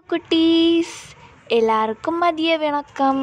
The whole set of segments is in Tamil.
குட்டீஸ் எல்லாருக்கும் மதிய வணக்கம்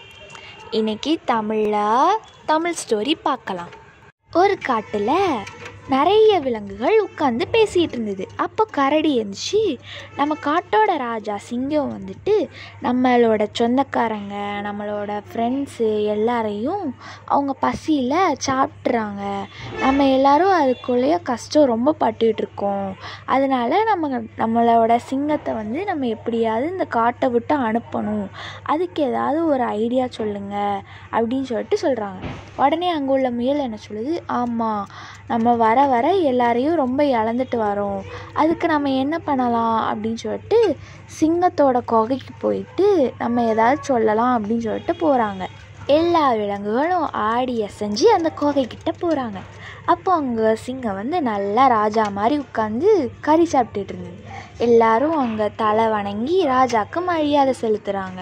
இன்னைக்கு தமிழில் தமிழ் ஸ்டோரி பார்க்கலாம் ஒரு காட்டில் நிறைய விலங்குகள் உட்காந்து பேசிகிட்டு இருந்தது அப்போ கரடி இருந்துச்சு நம்ம காட்டோட ராஜா சிங்கம் வந்துட்டு நம்மளோட சொந்தக்காரங்க நம்மளோட ஃப்ரெண்ட்ஸு எல்லாரையும் அவங்க பசியில் சாப்பிட்றாங்க நம்ம எல்லாரும் அதுக்குள்ளேயே கஷ்டம் ரொம்ப பட்டுட்டு இருக்கோம் அதனால நம்ம நம்மளோட சிங்கத்தை வந்து நம்ம எப்படியாவது இந்த காட்டை விட்டு அனுப்பணும் அதுக்கு ஏதாவது ஒரு ஐடியா சொல்லுங்க அப்படின்னு சொல்லிட்டு சொல்கிறாங்க உடனே அங்கே உள்ள முயல் என்ன சொல்லுது ஆமாம் நம்ம வர வர எல்லாரையும் ரொம்ப இழந்துட்டு வரோம் அதுக்கு நம்ம என்ன பண்ணலாம் அப்படின்னு சொல்லிட்டு சிங்கத்தோட குகைக்கு போயிட்டு நம்ம ஏதாவது சொல்லலாம் அப்படின்னு சொல்லிட்டு போகிறாங்க எல்லா விலங்குகளும் ஆடி அசைஞ்சு அந்த குகைக்கிட்ட போகிறாங்க அப்போ அங்கே சிங்கம் வந்து நல்லா ராஜா மாதிரி உட்காந்து கறி சாப்பிட்டுட்டு இருந்தது எல்லாரும் அங்கே தலை வணங்கி ராஜாக்கு மரியாதை செலுத்துகிறாங்க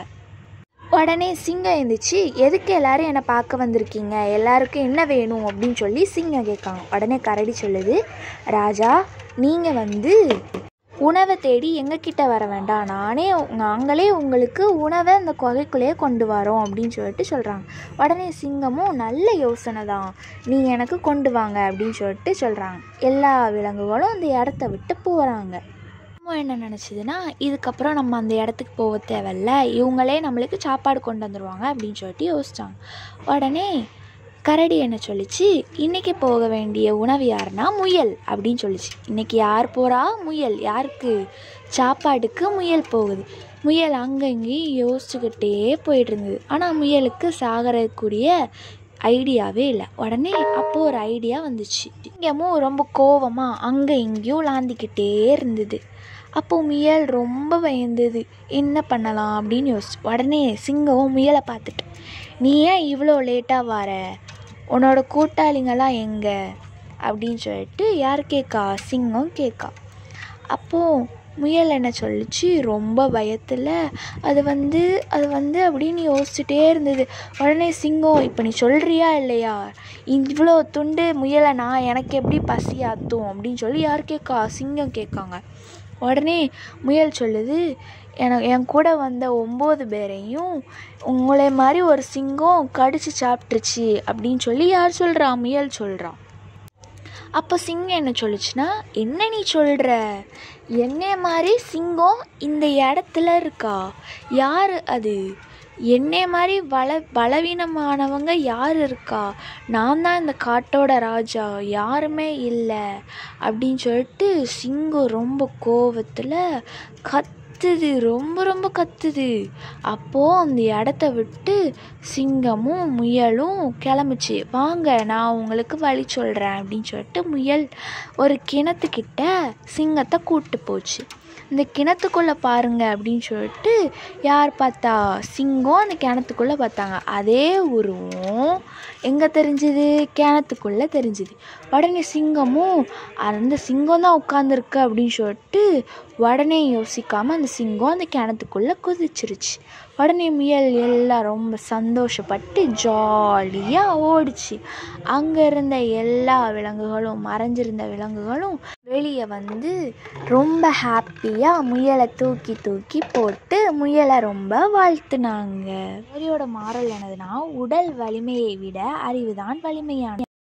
உடனே சிங்கம் எழுந்திரிச்சு எதுக்கு எல்லாரும் என்னை பார்க்க வந்திருக்கீங்க எல்லாருக்கும் என்ன வேணும் அப்படின்னு சொல்லி சிங்கம் கேட்காங்க உடனே கரடி சொல்லுது ராஜா நீங்கள் வந்து உணவை தேடி எங்ககிட்ட வர வேண்டாம் நானே நாங்களே உங்களுக்கு உணவை இந்த குகைக்குள்ளேயே கொண்டு வரோம் அப்படின்னு சொல்லிட்டு சொல்கிறாங்க உடனே சிங்கமும் நல்ல யோசனை தான் நீங்கள் எனக்கு கொண்டு வாங்க அப்படின்னு சொல்லிட்டு சொல்கிறாங்க எல்லா விலங்குகளும் அந்த இடத்த விட்டு போகிறாங்க அம்மா என்ன நினச்சதுன்னா இதுக்கப்புறம் நம்ம அந்த இடத்துக்கு போக தேவையில்ல இவங்களே நம்மளுக்கு சாப்பாடு கொண்டு வந்துடுவாங்க அப்படின்னு சொல்லிட்டு யோசிச்சாங்க உடனே கரடி என்ன சொல்லிச்சு இன்றைக்கி போக வேண்டிய உணவு யாருன்னா முயல் அப்படின்னு சொல்லிச்சு இன்றைக்கி யார் போகிறா முயல் யாருக்கு சாப்பாடுக்கு முயல் போகுது முயல் அங்கே இங்கேயும் யோசிச்சுக்கிட்டே போயிட்டு இருந்தது ஆனால் முயலுக்கு சாகறக்கூடிய ஐடியாவே இல்லை உடனே அப்போது ஒரு ஐடியா வந்துச்சு சிங்கமும் ரொம்ப கோவமாக அங்கே இங்கேயும் லாந்திக்கிட்டே இருந்தது அப்போ முயல் ரொம்ப பயந்தது என்ன பண்ணலாம் அப்படின்னு யோசிச்சு உடனே சிங்கமும் முயலை பார்த்துட்டு நீ ஏன் இவ்வளோ லேட்டாக வர உன்னோட கூட்டாளிங்கெல்லாம் எங்கே அப்படின்னு சொல்லிட்டு யார் கேட்கா சிங்கம் கேட்கா அப்போது முயல் என்ன சொல்லிச்சு ரொம்ப பயத்தில் அது வந்து அது வந்து அப்படின்னு யோசிச்சுட்டே இருந்தது உடனே சிங்கம் இப்போ நீ சொல்கிறியா இல்லையா இவ்வளோ துண்டு முயலை நான் எனக்கு எப்படி பசி ஆத்தும் அப்படின்னு சொல்லி யார் கேட்கா சிங்கம் கேட்காங்க உடனே முயல் சொல்லுது எனக்கு என் கூட வந்த ஒம்பது பேரையும் உங்களை மாதிரி ஒரு சிங்கம் கடிச்சு சாப்பிட்ருச்சு அப்படின்னு சொல்லி யார் சொல்கிறா முயல் சொல்கிறான் அப்போ சிங்கம் என்ன சொல்லுச்சுன்னா என்ன நீ சொல்கிற என்னைய மாதிரி சிங்கம் இந்த இடத்துல இருக்கா யார் அது என்னை மாதிரி பல பலவீனமானவங்க யார் இருக்கா நான் தான் இந்த காட்டோட ராஜா யாருமே இல்லை அப்படின்னு சொல்லிட்டு சிங்கம் ரொம்ப கோவத்தில் கத்துது ரொம்ப ரொம்ப கத்துது அப்போது அந்த இடத்த விட்டு சிங்கமும் முயலும் கிளம்புச்சு வாங்க நான் உங்களுக்கு வழி சொல்கிறேன் அப்படின்னு சொல்லிட்டு முயல் ஒரு கிணத்துக்கிட்ட சிங்கத்தை கூப்பிட்டு போச்சு இந்த கிணத்துக்குள்ளே பாருங்க அப்படின்னு சொல்லிட்டு யார் பார்த்தா சிங்கம் அந்த கிணத்துக்குள்ளே பார்த்தாங்க அதே உருவம் எங்கே தெரிஞ்சுது கிணத்துக்குள்ளே தெரிஞ்சுது உடனே சிங்கமும் அந்த சிங்கம் தான் உட்காந்துருக்கு அப்படின்னு சொல்லிட்டு உடனே யோசிக்காமல் அந்த சிங்கம் அந்த கிணத்துக்குள்ளே குதிச்சிருச்சு உடனே முயல் எல்லாம் ரொம்ப சந்தோஷப்பட்டு ஜாலியாக ஓடிச்சு அங்கே இருந்த எல்லா விலங்குகளும் மறைஞ்சிருந்த விலங்குகளும் வெளியே வந்து ரொம்ப ஹாப்பியாக முயலை தூக்கி தூக்கி போட்டு முயலை ரொம்ப வாழ்த்துனாங்க ஸ்டோரியோட மாறல் என்னதுன்னா உடல் வலிமையை விட அறிவுதான் வலிமையான